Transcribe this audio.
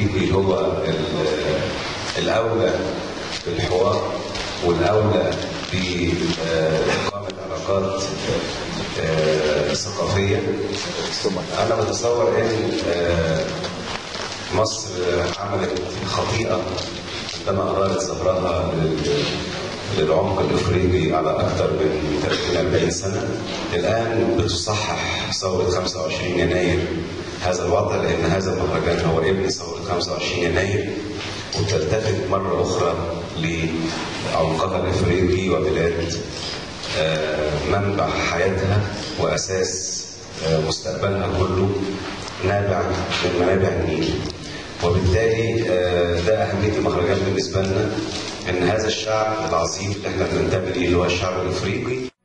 الافريقي هو ال- الاولى بالحوار والاولى باقامه علاقات آه، ثقافيه انا بتصور ان آه، مصر عملت خطيئه عندما ارادت ظهرها لل- للعمق الافريقي على اكثر من 30 40 سنه الان بتصحح ثوره 25 يناير هذا الوضع لان هذا المهرجان هو ابن ثوره 25 يناير وتلتفت مره اخرى لعمقها الافريقي وبلاد آه، منبع حياتها واساس آه، مستقبلها كله نابع من منابع النيل وبالتالي آه، ده اهميه المهرجان بالنسبه لنا ان هذا الشعب العظيم اللي احنا بننتمي ليه اللي هو الشعب الافريقي